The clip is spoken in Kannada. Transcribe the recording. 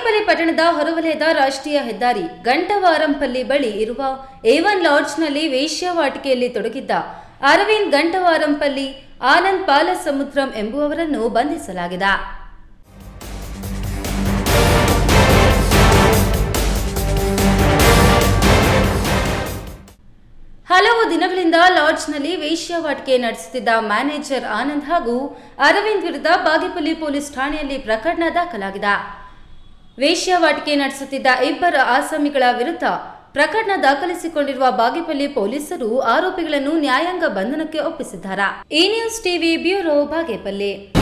ಬಾಗೇಪಲ್ಲಿ ಪಟ್ಟಣದ ಹೊರವಲಯದ ರಾಷ್ಟ್ರೀಯ ಹೆದ್ದಾರಿ ಗಂಟವಾರಂಪಲ್ಲಿ ಬಳಿ ಇರುವ ಏವನ್ ಲಾಡ್ಜ್ನಲ್ಲಿ ವೇಶ್ಯಾವಾಟಿಕೆಯಲ್ಲಿ ತೊಡಗಿದ್ದ ಅರವಿಂದ್ ಗಂಟವಾರಂಪಲ್ಲಿ ಆನಂದ್ ಪಾಲಸಮುದ್ರಂ ಎಂಬುವವರನ್ನು ಬಂಧಿಸಲಾಗಿದೆ ಹಲವು ದಿನಗಳಿಂದ ಲಾಡ್ಜ್ನಲ್ಲಿ ವೇಶ್ಯಾವಾಟಿಕೆ ನಡೆಸುತ್ತಿದ್ದ ಮ್ಯಾನೇಜರ್ ಆನಂದ್ ಹಾಗೂ ಅರವಿಂದ್ ವಿರುದ್ಧ ಬಾಗೇಪಲ್ಲಿ ಪೊಲೀಸ್ ಠಾಣೆಯಲ್ಲಿ ಪ್ರಕರಣ ದಾಖಲಾಗಿದೆ ವೇಶ್ಯಾವಾಟಿಕೆ ನಡೆಸುತ್ತಿದ್ದ ಇಬ್ಬರ ಆಸಾಮಿಗಳ ವಿರುದ್ಧ ಪ್ರಕರಣ ದಾಖಲಿಸಿಕೊಂಡಿರುವ ಬಾಗೇಪಲ್ಲಿ ಪೊಲೀಸರು ಆರೋಪಿಗಳನ್ನು ನ್ಯಾಯಾಂಗ ಬಂಧನಕ್ಕೆ ಒಪ್ಪಿಸಿದ್ದಾರೆ ಈ ನ್ಯೂಸ್ ಟಿವಿ ಬ್ಯೂರೋ ಬಾಗೇಪಲ್ಲಿ